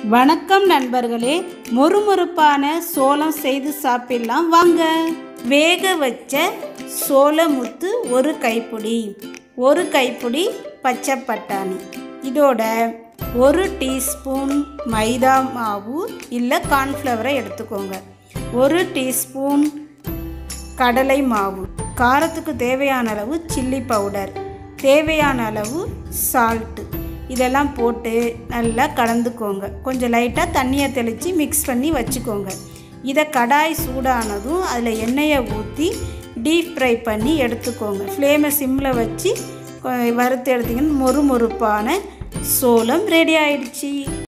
வணக்கம் நண்பர்களே மொறுமொறுப்பான சோளம் செய்து சாப்பிடலாம் வாங்க வேக வச்ச சோளமுத்து ஒரு கைப்பிடி ஒரு கைப்பிடி பச்சை பட்டாணி இதோட ஒரு டீஸ்பூன் மைதா மாவு இல்லை கார்ன்ஃப்ளவரை எடுத்துக்கோங்க ஒரு டீஸ்பூன் கடலை மாவு காரத்துக்கு தேவையான அளவு சில்லி பவுடர் தேவையான அளவு சால்ட்டு இதெல்லாம் போட்டு நல்லா கலந்துக்கோங்க கொஞ்சம் லைட்டாக தண்ணியை தெளித்து மிக்ஸ் பண்ணி வச்சுக்கோங்க இதை கடாய் சூடானதும் அதில் எண்ணெயை ஊற்றி டீப் ஃப்ரை பண்ணி எடுத்துக்கோங்க ஃப்ளேமை சிம்மில் வச்சு கொ- வறுத்து எடுத்திங்கன்னா மொறு மொறுப்பான சோளம் ரெடி ஆயிடுச்சு